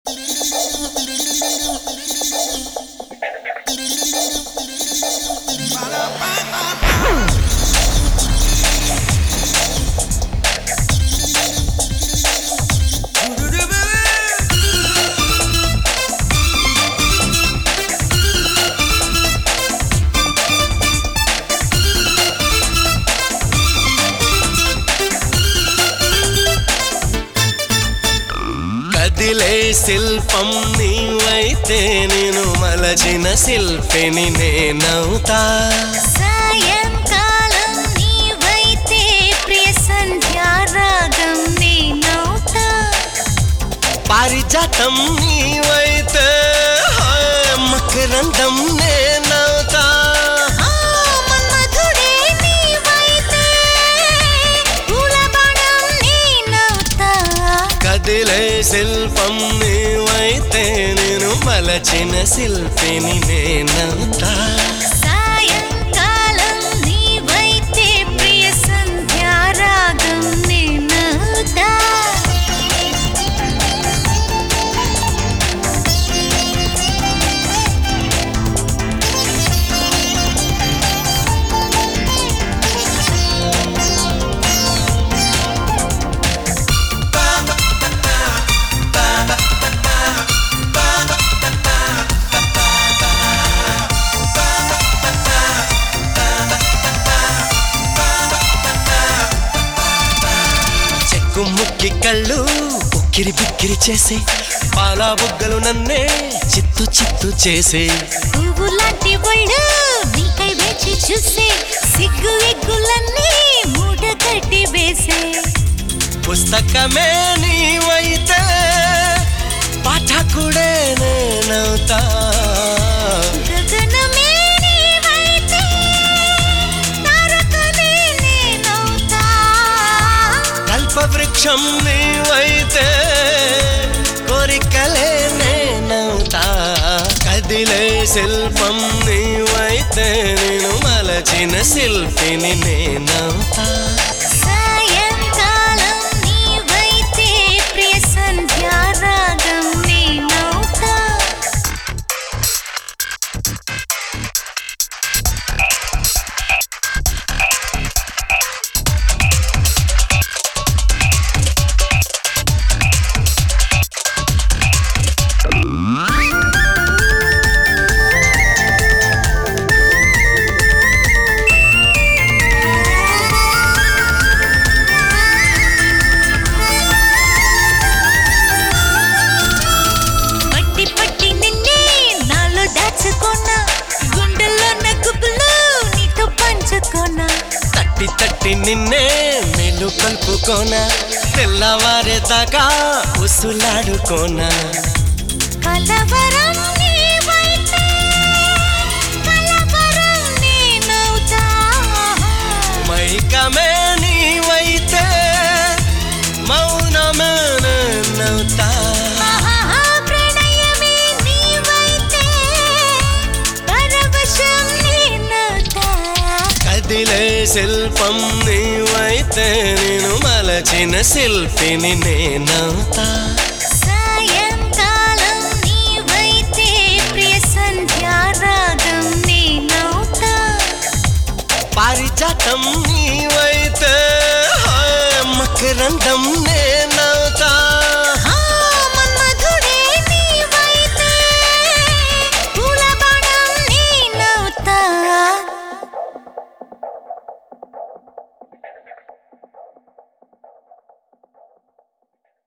కదిలే శిల్పం నీవైతే నేను మలచిన శిల్పిని నేనవుతా సాయంకాలం నీవైతే ప్రియ సంధ్యారాగం నేనవుతా పారిజాతం నీవైతే హాయ్ మకరందం నేనవుతా ఆ మన్మధుడే నీవైతే పూలబాణం నేనవుతా కదిలే శిల్పం నీవైతే నేను మలచిన శిల్పిని నేనవుతా సాయంకాలం నీవైతే ప్రియ సంధ్యారాగం నేనవుతా చెక్కు ముక్కి కళ్ళు ఉక్కిరి బిక్కిరి చేసి పాల బుగ్గలు నన్నే చిత్తు చిత్తు చేసే పువ్వు లాంటి ఒళ్ళు నీకై వేచి చూసే సిగ్గు ఎగ్గులన్నీ మూట కట్టి వేసే పుస్తకమే నీవైతే పాఠకుడే నేనవుతా గగనమే నీవైతే తారకనే నేనవుతా కల్పవృక్షం నీవైతే కోరికలే నేనవుతా కదిలే శిల్పం నీవైతే నేను మలచిన శిల్పిని నేనవుతా సాయంకాలం నీవైతే ప్రియ సంధ్యారాగం నేనవుతా పట్టి పట్టి నిన్నే నాలో దాచుకున్నా గుండెల్లో నగ్గులు నీతో పంచుకున్నా తట్టి తట్టి నిన్నే మెలు కలుపుకోనా తెల్లవారేదాకా ఉసులాడుకోనా కలవరం నీవైతే కలవరం నేనవుతా మైకమే నీవైతే మౌనమే నేనవుతా మహా ప్రణయమే నీవైతే పరవశం నేనవుతా కదిలే శిల్పం నీవైతే నేను మలచిన శిల్పిని నేనవుతా సాయంకాలం నీవైతే ప్రియ సంధ్యారాగం నేనవుతా పారిజాతం నీవైతే హాయ్ మకరందం